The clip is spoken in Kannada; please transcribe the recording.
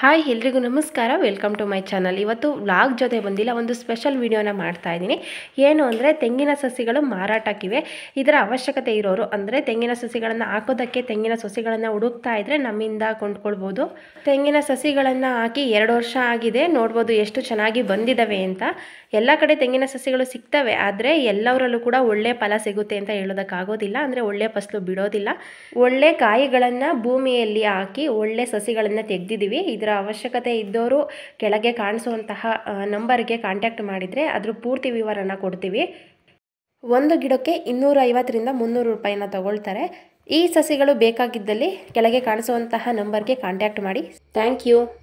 ಹಾಯ್ ಎಲ್ರಿಗೂ ನಮಸ್ಕಾರ ವೆಲ್ಕಮ್ ಟು ಮೈ ಚಾನಲ್ ಇವತ್ತು ವ್ಲಾಗ್ ಜೊತೆ ಬಂದಿಲ್ಲ ಒಂದು ಸ್ಪೆಷಲ್ ವಿಡಿಯೋನ ಮಾಡ್ತಾ ಇದ್ದೀನಿ ಏನು ಅಂದರೆ ತೆಂಗಿನ ಸಸಿಗಳು ಮಾರಾಟಕ್ಕಿವೆ ಇದರ ಅವಶ್ಯಕತೆ ಇರೋರು ಅಂದರೆ ತೆಂಗಿನ ಸಸಿಗಳನ್ನು ಹಾಕೋದಕ್ಕೆ ತೆಂಗಿನ ಸಸಿಗಳನ್ನು ಹುಡುಕ್ತಾ ಇದ್ರೆ ನಮ್ಮಿಂದ ಕೊಂಡ್ಕೊಳ್ಬೋದು ತೆಂಗಿನ ಸಸಿಗಳನ್ನು ಹಾಕಿ ಎರಡು ವರ್ಷ ಆಗಿದೆ ನೋಡ್ಬೋದು ಎಷ್ಟು ಚೆನ್ನಾಗಿ ಬಂದಿದ್ದಾವೆ ಅಂತ ಎಲ್ಲ ಕಡೆ ತೆಂಗಿನ ಸಸಿಗಳು ಸಿಗ್ತವೆ ಆದರೆ ಎಲ್ಲವರಲ್ಲೂ ಕೂಡ ಒಳ್ಳೆ ಫಲ ಸಿಗುತ್ತೆ ಅಂತ ಹೇಳೋದಕ್ಕಾಗೋದಿಲ್ಲ ಅಂದರೆ ಒಳ್ಳೆ ಫಸಲು ಬಿಡೋದಿಲ್ಲ ಒಳ್ಳೆ ಕಾಯಿಗಳನ್ನು ಭೂಮಿಯಲ್ಲಿ ಹಾಕಿ ಒಳ್ಳೆ ಸಸಿಗಳನ್ನು ತೆಗೆದಿದ್ದೀವಿ ಇದರ ಅವಶ್ಯಕತೆ ಇದ್ದವರು ಕೆಳಗೆ ಕಾಣಿಸುವಂತಹ ನಂಬರ್ಗೆ ಕಾಂಟ್ಯಾಕ್ಟ್ ಮಾಡಿದರೆ ಅದ್ರ ಪೂರ್ತಿ ವಿವರನ ಕೊಡ್ತೀವಿ ಒಂದು ಗಿಡಕ್ಕೆ ಇನ್ನೂರ ಐವತ್ತರಿಂದ ಮುನ್ನೂರು ರೂಪಾಯಿನ ತಗೊಳ್ತಾರೆ ಈ ಸಸಿಗಳು ಬೇಕಾಗಿದ್ದಲ್ಲಿ ಕೆಳಗೆ ಕಾಣಿಸುವಂತಹ ನಂಬರ್ಗೆ ಕಾಂಟ್ಯಾಕ್ಟ್ ಮಾಡಿ ಥ್ಯಾಂಕ್ ಯು